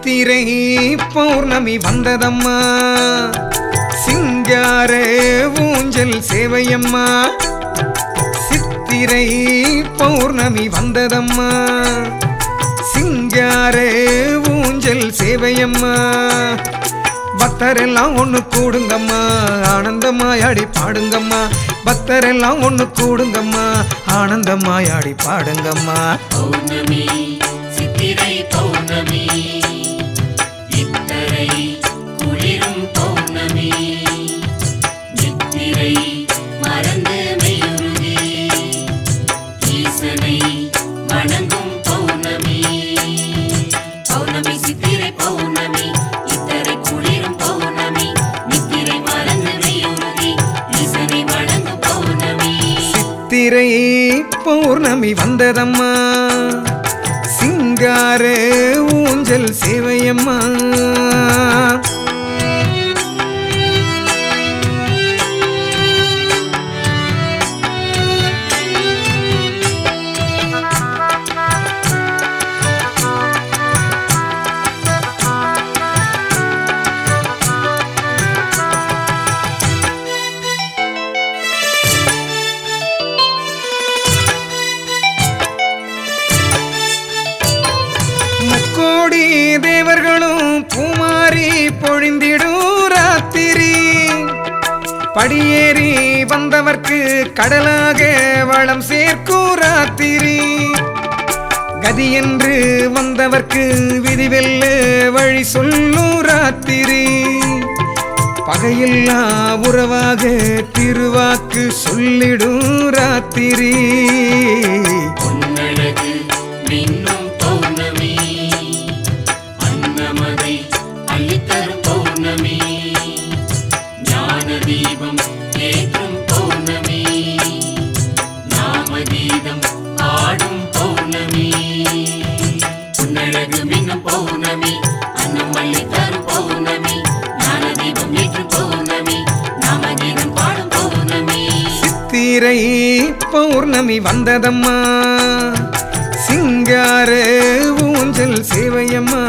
சித்திரை பௌர்ணமி வந்ததம்மா சிங்கார ஊஞ்சல் சேவையம்மா சித்திரை பௌர்ணமி வந்ததம்மா சிங்கார ஊஞ்சல் சேவையம்மா பக்தரெல்லாம் ஒன்று கூடுங்கம்மா ஆனந்தமாயாடி பாடுங்கம்மா பக்தரெல்லாம் ஒன்று கூடுங்கம்மா ஆனந்தமாயாடி பாடுங்கம்மா பௌர்ணமி சித்திரை பௌர்ணமி இத்தரை குளிரும் பௌர்ணமி நித்திரை மறந்து மெய்யுருகி ஈசனை வணங்கும் பௌர்ணமி பௌர்ணமி சித்திரை பௌர்ணமி இத்தரை குளிரும் பௌர்ணமி நித்திரை மறந்து மெய்யுருகி ஈசனை வணங்கும் பௌர்ணமி சித்திரை பௌர்ணமி வந்ததம்மா சிங்கார ஊஞ்சல் சேவையம்மா முக்கோடி தேவர்களும் பூமாரி பொழிந்திடும் ராத்திரி படியேறி வந்தவர்க்கு கடலாக வளம் சேர்க்கும் ராத்திரி கதி என்று வந்தவர்க்கு விதிவெல்ல வழி சொல்லும் ராத்திரி பகையில்லா உறவாக திருவாக்கு சொல்லிடும் ராத்திரி பொன்னழகு மின்னும் பௌர்ணமி அன்னமதை அள்ளித்தரும் பௌர்ணமி ஞான தீபம் ஏற்றும் பௌர்ணமி நாமகீதம் ஆடும் பௌர்ணமி பொன்னழகு மின்னும் பௌர்ணமி அன்னம் அள்ளித்தரும் பௌர்ணமி ஞான தீபம் ஏற்றும் பௌர்ணமி நாமகீதம் பாடும் பௌர்ணமி சித்திரை பௌர்ணமி வந்ததம்மா சிங்கார ஊஞ்சல் சேவையம்மா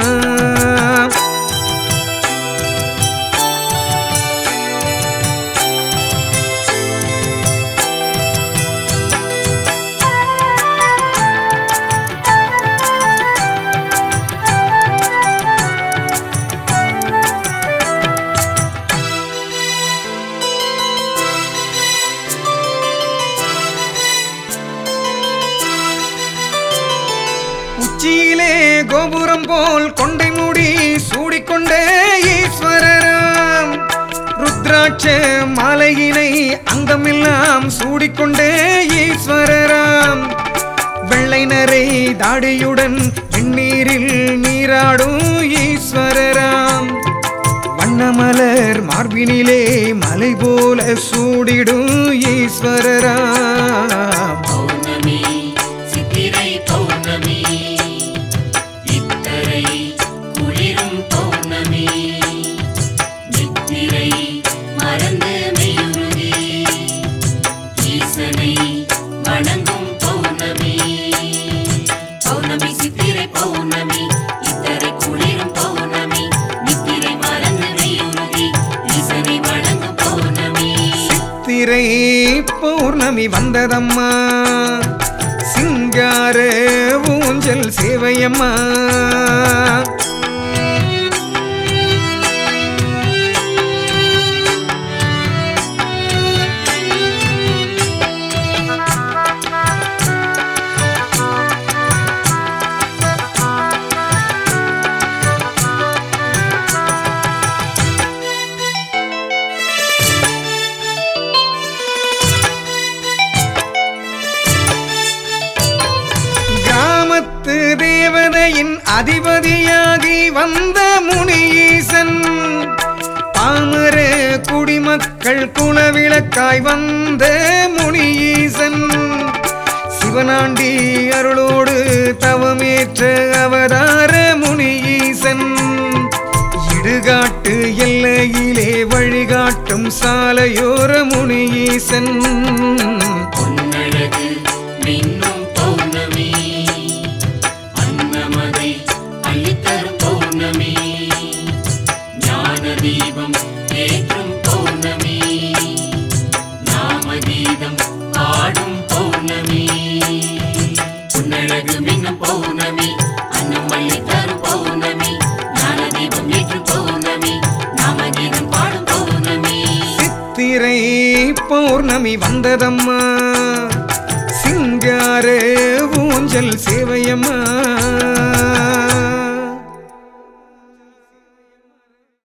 உச்சியிலே கோபுரம் போல் கொண்டை மூடி சூடிக்கொண்டே ஈஸ்வரராம் ருத்ராட்ச மாலையினை அங்கமெல்லாம் சூடிக்கொண்டே ஈஸ்வரராம் வெள்ளை நரை தாடியுடன் வெந்நீரில் நீராடும் ஈஸ்வரராம் வண்ணமலர் மார்பினிலே மலை போல சூடிடும் ஈஸ்வரராம் பௌர்ணமி சித்திரை பௌர்ணமி இத்தரை குளிரும் பௌர்ணமி நித்திரை மறந்து மெய்யுருகி ஈசனை வணங்கும் பௌர்ணமி பௌர்ணமி சித்திரை பௌர்ணமி இத்தரை குளிரும் பௌர்ணமி நித்திரை மறந்து மெய்யுருகி ஈசனை வணங்கும் பௌர்ணமி சித்திரை பௌர்ணமி வந்ததம்மா சிங்கார ஊஞ்சல் சேவையம்மா கிராமத்து தேவதையின் அதிபதியாகி வந்த முனியீசன் பாமர குடிமக்கள் குலவிளக்காய் வந்த முனியீசன் சிவனாண்டி அருளோடு தவமேற்ற அவதார முனியீசன் இடுகாட்டு எல்லையிலே வழிகாட்டும் சாலையோர முனியீசன் பொன்னழகு மின்னும் பௌர்ணமி அன்னமதை அள்ளித்தரும் பௌர்ணமி சித்திரை பௌர்ணமி வந்ததம்மா சிங்கார ஊஞ்சல் சேவையம்மா